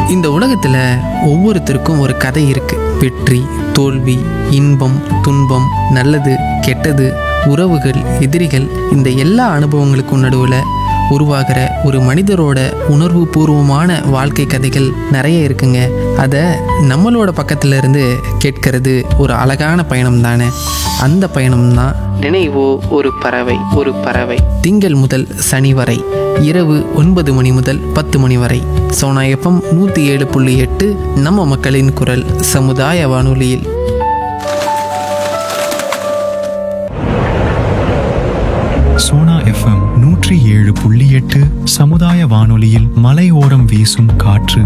இந்த உலகத்தில் ஒவ்வொருத்தருக்கும் ஒரு கதை இருக்கு வெற்றி தோல்வி இன்பம் துன்பம் நல்லது கெட்டது உறவுகள் எதிரிகள் இந்த எல்லா அனுபவங்களுக்கும் நடுவில் உருவாகிற ஒரு மனிதரோட உணர்வு பூர்வமான வாழ்க்கை கதைகள் நிறைய இருக்குங்க அதை நம்மளோட பக்கத்துல இருந்து கேட்கறது ஒரு அழகான பயணம் தானே அந்த பயணம் தான் நினைவோ ஒரு பறவை ஒரு பறவை திங்கள் முதல் சனி வரை இரவு ஒன்பது மணி முதல் பத்து மணி வரை சோனா எஃப்எம் நூற்றி ஏழு புள்ளி எட்டு நம்ம மக்களின் குரல் சமுதாய வானொலியில் சோனா எஃப்எம் நூற்றி ஏழு புள்ளி எட்டு சமுதாய வானொலியில் மலையோரம் வீசும் காற்று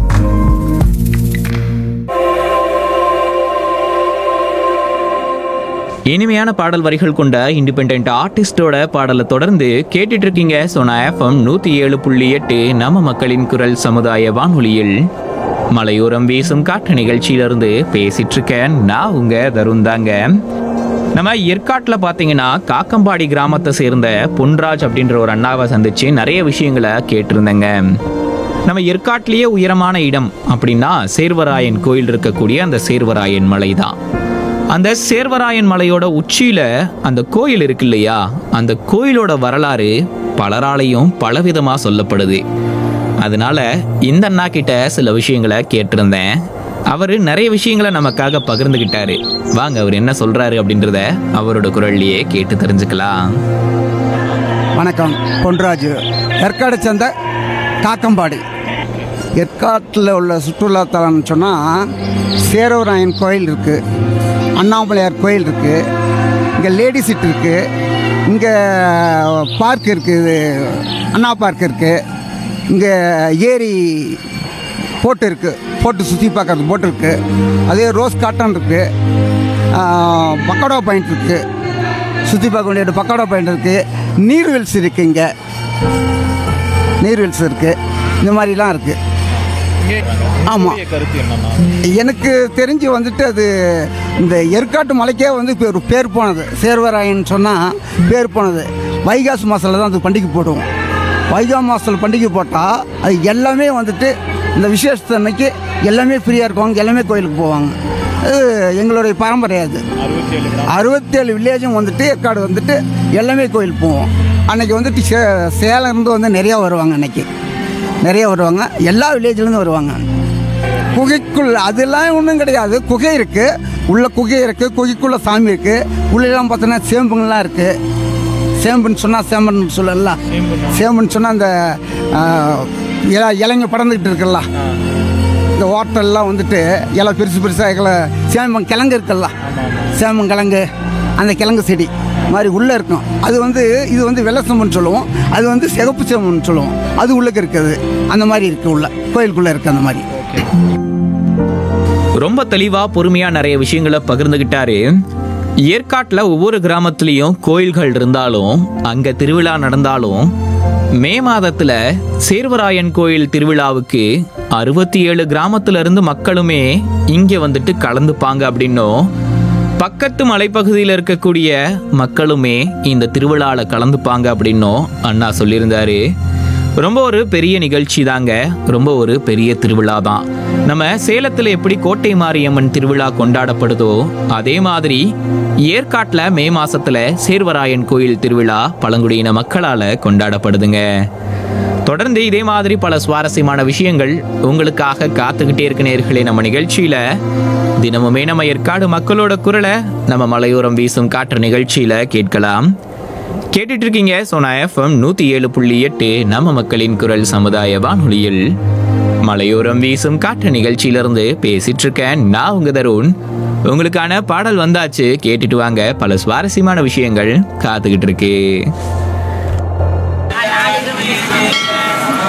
இனிமையான பாடல் வரிகள் கொண்ட இண்டிபெண்ட் ஆர்டிஸ்டோட பாடலை தொடர்ந்து கேட்டுட்டு இருக்கீங்க சோனா எஃப்எம் நூத்தி ஏழு புள்ளி எட்டு நம்ம மக்களின் குரல் சமுதாய வானொலியில் மலையோரம் வீசும் காற்று நிகழ்ச்சியிலிருந்து பேசிட்டு இருக்கேன் நான் உங்க தருண் தாங்க நம்ம ஏற்காட்டில் பார்த்தீங்கன்னா காக்கம்பாடி கிராமத்தை சேர்ந்த பொன்ராஜ் அப்படின்ற ஒரு அண்ணாவை சந்திச்சு நிறைய விஷயங்களை கேட்டிருந்தேங்க நம்ம ஏற்காட்டிலேயே உயரமான இடம் அப்படின்னா சேர்வராயன் கோயில் இருக்கக்கூடிய அந்த சேர்வராயன் மலை தான் அந்த சேர்வராயன் மலையோட உச்சியில அந்த கோயில் இருக்கு இல்லையா அந்த கோயிலோட வரலாறு பலராலையும் பலவிதமா சொல்லப்படுது அதனால இந்த அண்ணா கிட்ட சில விஷயங்களை கேட்டிருந்தேன் அவரு நிறைய விஷயங்களை நமக்காக பகிர்ந்துகிட்டாரு வாங்க அவர் என்ன சொல்றாரு அப்படின்றத அவரோட குரல்லையே கேட்டு தெரிஞ்சுக்கலாம் வணக்கம் பொன்ராஜு ஏற்காடு சேர்ந்த காக்கம்பாடி ஏற்காட்டில் உள்ள சுற்றுலாத்தலம்னு சொன்னால் சேரவராயன் கோயில் இருக்குது அண்ணாமலையார் கோயில் இருக்குது இங்கே லேடி சிட் இருக்குது இங்கே பார்க் இருக்குது அண்ணா பார்க் இருக்குது இங்கே ஏரி போட்டு இருக்குது போட்டு சுற்றி பார்க்கறது போட்டு இருக்குது அதே ரோஸ் காட்டன் இருக்குது பக்கோடா பாயிண்ட் இருக்குது சுற்றி பார்க்க வேண்டிய பக்கோடா பாயிண்ட் இருக்குது நீர்வீழ்ச்சி இருக்குது இங்கே நீர்வீழ்ச்சி இருக்குது இந்த மாதிரிலாம் இருக்குது ஆமாம் எனக்கு தெரிஞ்சு வந்துட்டு அது இந்த ஏற்காட்டு மலைக்கே வந்து இப்போ ஒரு பேர் போனது சேர்வராயன் சொன்னால் பேர் போனது வைகாசி மாதத்தில் தான் அது பண்டிகை போடுவோம் வைகா மாதத்தில் பண்டிகை போட்டால் அது எல்லாமே வந்துட்டு இந்த விசேஷத்து அன்னைக்கு எல்லாமே ஃப்ரீயாக இருக்குவாங்க எல்லாமே கோயிலுக்கு போவாங்க அது எங்களுடைய பாரம்பரியம் அது அறுபத்தேழு வில்லேஜும் வந்துட்டு ஏற்காடு வந்துட்டு எல்லாமே கோயில் போவோம் அன்னைக்கு வந்துட்டு சே சேலம் இருந்து வந்து நிறையா வருவாங்க அன்னைக்கு நிறைய வருவாங்க எல்லா வில்லேஜ்லேருந்து வருவாங்க குகைக்குள்ள அதெல்லாம் ஒன்றும் கிடையாது குகை இருக்குது உள்ள குகை இருக்குது குகைக்குள்ள சாமி இருக்குது உள்ளெல்லாம் பார்த்தோன்னா சேம்புங்கள்லாம் இருக்குது சேம்புன்னு சொன்னால் சேம்பன் சொல்லலாம் சேம்புன்னு சொன்னால் அந்த ஆ, இல இலைங்க படர்ந்துக்கிட்டு இருக்குல்ல இந்த ஹோட்டல்லாம் வந்துட்டு இலை பெருசு பெருசாக இலை சேம்பம் கிழங்கு இருக்குல்ல சேம்பம் கிழங்கு அந்த கிழங்கு செடி மாதிரி உள்ளே இருக்கும் அது வந்து இது வந்து வெள்ளை சேம்புன்னு சொல்லுவோம் அது வந்து சிகப்பு சேம்புன்னு சொல்லுவோம் அது உள்ளுக்கு இருக்குது அந்த மாதிரி இருக்குது உள்ள கோயிலுக்குள்ளே இருக்குது அந்த மாதிரி ரொம்ப தெளிவா பொறுமையா நிறைய விஷயங்களை பகிர்ந்துகிட்டாரு ஏற்காட்டுல ஒவ்வொரு கிராமத்துலயும் கோயில்கள் இருந்தாலும் அங்க திருவிழா நடந்தாலும் மே மாதத்துல சேர்வராயன் கோயில் திருவிழாவுக்கு அறுபத்தி ஏழு கிராமத்துல இருந்து மக்களுமே இங்க வந்துட்டு கலந்துப்பாங்க அப்படின்னும் பக்கத்து மலைப்பகுதியில் இருக்கக்கூடிய மக்களுமே இந்த திருவிழாவில் கலந்துப்பாங்க அப்படின்னும் அண்ணா சொல்லியிருந்தாரு ரொம்ப ஒரு பெரிய நிகழ்ச்சி தாங்க ரொம்ப ஒரு பெரிய திருவிழா தான் நம்ம சேலத்தில் எப்படி கோட்டை மாரியம்மன் திருவிழா கொண்டாடப்படுதோ அதே மாதிரி ஏற்காட்டில் மே மாசத்துல சேர்வராயன் கோயில் திருவிழா பழங்குடியின மக்களால் கொண்டாடப்படுதுங்க தொடர்ந்து இதே மாதிரி பல சுவாரஸ்யமான விஷயங்கள் உங்களுக்காக காத்துக்கிட்டே இருக்க நேர்களே நம்ம நிகழ்ச்சியில தினமுமே நம்ம ஏற்காடு மக்களோட குரலை நம்ம மலையோரம் வீசும் காற்று நிகழ்ச்சியில கேட்கலாம் கேட்டுட்டு இருக்கீங்க சோனா எஃப்எம் நூத்தி ஏழு புள்ளி எட்டு நம்ம மக்களின் குரல் சமுதாய வானொலியில் மலையோரம் வீசும் காற்று நிகழ்ச்சியிலிருந்து பேசிட்டு இருக்கேன் நான் உங்க தருண் உங்களுக்கான பாடல் வந்தாச்சு கேட்டுட்டு வாங்க பல சுவாரஸ்யமான விஷயங்கள் காத்துக்கிட்டு இருக்கு